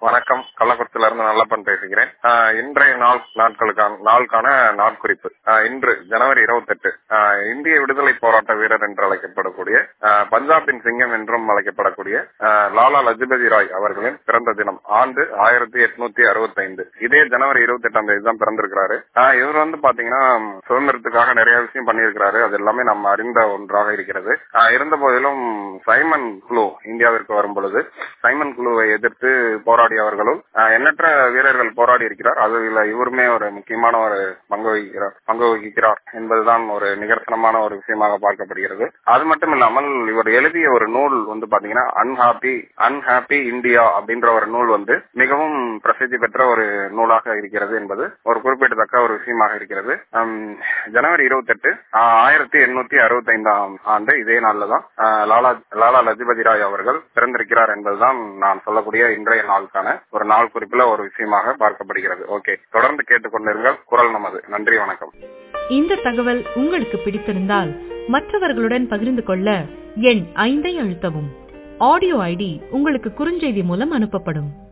வணக்கம் கள்ளக்குறிச்சியில இருந்து நல்லப்பன் பேசுகிறேன் ஆஹ் இன்றைய நாள் நாட்களுக்கான நாளுக்கான நாட்குறிப்பு ஆஹ் இன்று ஜனவரி இருபத்தெட்டு இந்திய விடுதலை போராட்ட வீரர் என்று அழைக்கப்படக்கூடிய ஆஹ் பஞ்சாபின் சிங்கம் என்றும் அழைக்கப்படக்கூடிய ஆஹ் லாலா லஜபதி ராய் அவர்களின் பிறந்த தினம் ஆண்டு ஆயிரத்தி எட்நூத்தி அறுபத்தி ஐந்து இதே ஜனவரி இருபத்தி எட்டாம் தேதி தான் பிறந்திருக்கிறாரு ஆஹ் இவர் வந்து பாத்தீங்கன்னா சுதந்திரத்துக்காக நிறைய விஷயம் பண்ணியிருக்கிறாரு அது எல்லாமே நம்ம அறிந்த ஒன்றாக இருக்கிறது ஆஹ் இருந்த போதிலும் சைமன் குழு இந்தியாவிற்கு வரும் பொழுது சைமன் குழுவை எதிர்த்து போராடியவர்களும் ஆஹ் எண்ணற்ற வீரர்கள் போராடி இருக்கிறார் அதில் இவருமே ஒரு முக்கியமான ஒரு பங்கு வகிக்கிறார் பங்கு வகிக்கிறார் என்பதுதான் ஒரு நிகர்சனமான ஒரு விஷயமாக பார்க்கப்படுகிறது அது மட்டும் இல்லாமல் இவர் எழுதிய ஒரு நூல் வந்து பாத்தீங்கன்னா அன்ஹாப்பி அன்ஹாப்பி இந்தியா அப்படின்ற ஒரு நூல் வந்து மிகவும் பிரசித்தி பெற்ற ஒரு நூலாக இருக்கிறது என்பது ஒரு குறிப்பிடத்தக்க ஒரு விஷயமாக இருக்கிறது ஹம், ஜனவரி இருபத்தி எட்டு ஆயிரத்தி எண்ணூத்தி அறுபத்தி ஐந்தாம் ஆண்டு இதே நாள்ல தான் ஆஹ், லாலா லாலா லஜபதி ராய் அவர்கள் பிறந்திருக்கிறார் என்பதுதான் நான் சொல்லக்கூடிய இன்றைய நாளுக்கான ஒரு நாள் குறிப்பில் ஒரு விஷயமாக பார்க்கப்படுகிறது ஓகே தொடர்ந்து கேட்டுக்கொண்டிருங்கள் குரல் நமது நன்றி வணக்கம் இந்த தகவல் உங்களுக்கு பிடித்திருந்தால் மற்றவர்களுடன் பகிர்ந்து கொள்ள எண் ஐந்தை அழுத்தவும் ஆடியோ ஐடி உங்களுக்கு குறுஞ்செய்தி மூலம் அனுப்பப்படும்